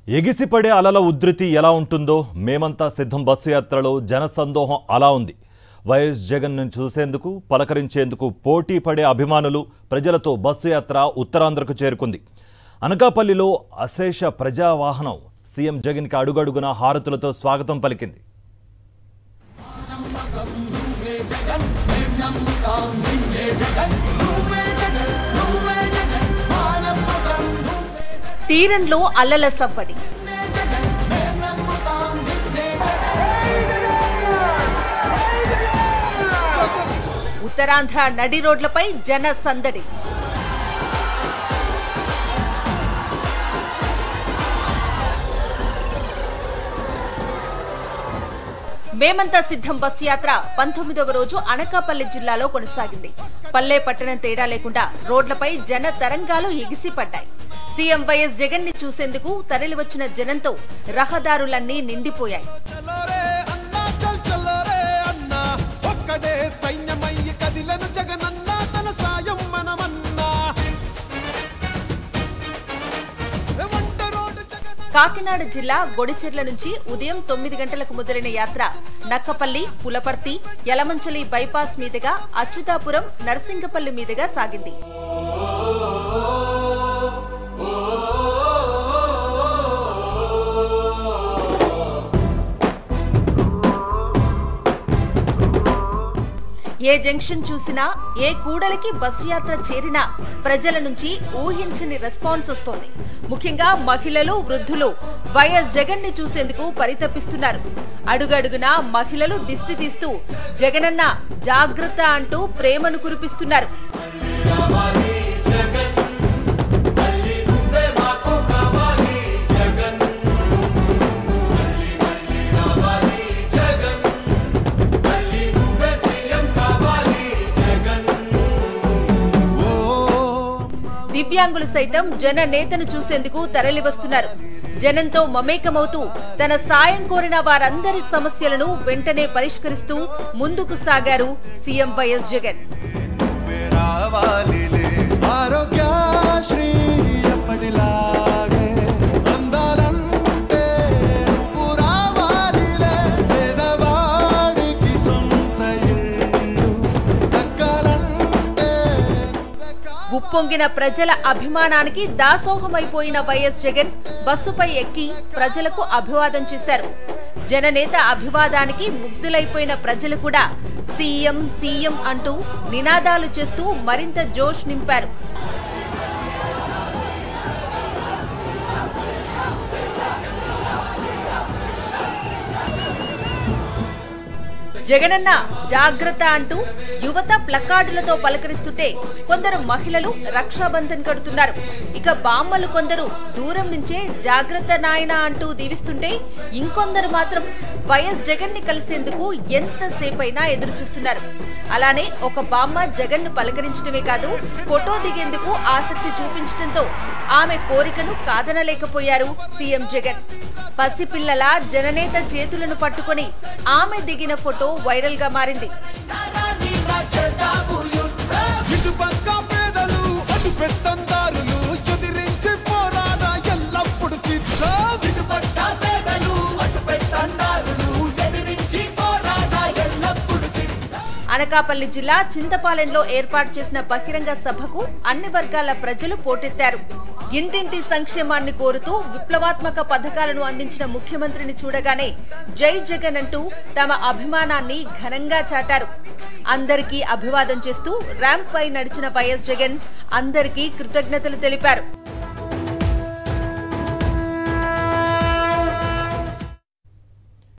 ఎగిసిపడే అలల ఉధృతి ఎలా ఉంటుందో మేమంతా సిద్ధం బస్సు యాత్రలో జనసందోహం అలా ఉంది వైఎస్ జగన్ను చూసేందుకు పలకరించేందుకు పోటీ పడే అభిమానులు ప్రజలతో బస్సు యాత్ర ఉత్తరాంధ్రకు చేరుకుంది అనకాపల్లిలో అశేష ప్రజావాహనం సీఎం జగన్కి అడుగడుగున హారతులతో స్వాగతం పలికింది తీరంలో అల్లల సవ్వడి ఉత్తరాంధ్ర నడి రోడ్లపై జన సందడి మేమంతా సిద్ధం బస్సు యాత్ర పంతొమ్మిదవ రోజు అనకాపల్లి జిల్లాలో కొనసాగింది పల్లె పట్టణం తేడా లేకుండా రోడ్లపై జన తరంగాలు ఎగిసిపడ్డాయి సీఎం వైఎస్ జగన్ ని చూసేందుకు తరలివచ్చిన జనంతో రహదారులన్నీ నిండిపోయాయి చలోరే అన్నా చల్ చలోరే అన్నా ఒక్కడే సైన్యమయ్యి కదిలను జగనన్న తన సాయం మనమన్నా వంట రోడ్డు జగన్ కాకినాడ జిల్లా గొడిచెర్ల నుంచి ఉదయం తొమ్మిది గంటలకు మొదలైన యాత్ర నక్కపల్లి పులపర్తి యలమంచలి బైపాస్ మీదుగా అచ్యుతాపురం నరసింగపల్లి మీదుగా సాగింది ఏ జంక్షన్ చూసినా ఏ కూడలికి బస్సు యాత్ర చేరినా ప్రజల నుంచి ఊహించని రెస్పాన్స్ వస్తోంది ముఖ్యంగా మహిళలు వృద్ధులు వైఎస్ జగన్ ని చూసేందుకు పరితపిస్తున్నారు అడుగడుగునా మహిళలు దిష్టి తీస్తూ జగనన్న జాగ్రత్త అంటూ ప్రేమను కురిపిస్తున్నారు దివ్యాంగులు సైతం జన నేతను చూసేందుకు తరలివస్తున్నారు జనంతో మమేకమవుతూ తన సాయం కోరిన వారందరి సమస్యలను వెంటనే పరిష్కరిస్తూ ముందుకు సాగారు సీఎం వైఎస్ జగన్ నువ్వే రావాలిలే ఆరోగ్యశ్రీ ఎప్పటిలాగే అందాలంటే నువ్వు రావాలిలే పేదవాడికి సొంత ఇల్లు దక్కాలంటే నువ్వే కా- ఉప్పొంగిన ప్రజల అభిమానానికి దాసోహమైపోయిన వైఎస్ జగన్ బస్సుపై ఎక్కి ప్రజలకు అభివాదం చేశారు జననేత అభివాదానికి ముగ్ధులైపోయిన ప్రజలు కూడా సీఎం సీఎం అంటూ నినాదాలు చేస్తూ మరింత జోష్ నింపారు జగనన్న జాగ్రత్త అంటూ యువత ప్లకార్డులతో పలకరిస్తుంటే కొందరు మహిళలు రక్షాబంధన్ కడుతున్నారు ఇక బామ్మలు కొందరు దూరం నుంచే జాగ్రత్త నాయన అంటూ దీవిస్తుంటే ఇంకొందరు మాత్రం వైఎస్ జగన్ ని కలిసేందుకు ఎంతసేపైనా ఎదురు చూస్తున్నారు అలానే ఒక బామ్మ జగన్ ను పలకరించడమే కాదు ఫోటో దిగేందుకు ఆసక్తి చూపించడంతో ఆమె కోరికను కాదనలేకపోయారు సీఎం జగన్ పసిపిల్లల జననేత చేతులను పట్టుకొని ఆమె దిగిన ఫోటో వైరల్ గా మారింది ఇటుపక్క పేదలు అటు పెత్తందారులు ఎదిరించి పోరాడ ఎల్లప్పుడు సిద్ధం ఇటుపక్క పేదలు అటు పెట్టన్నారు ఎదిరించి పోరాట ఎల్లప్పుడు సిద్ధం అనకాపల్లి జిల్లా చింతపాలెంలో ఏర్పాటు చేసిన బహిరంగ సభకు అన్ని వర్గాల ప్రజలు పోటెత్తారు ఇంటింటి సంక్షేమాన్ని కోరుతూ విప్లవాత్మక పథకాలను అందించిన ముఖ్యమంత్రిని చూడగానే జై జగన్ అంటూ తమ అభిమానాన్ని ఘనంగా చాటారు అందరికీ అభివాదం చేస్తూ ర్యాంప్ పై నడిచిన వైఎస్ జగన్ అందరికీ కృతజ్ఞతలు తెలిపారు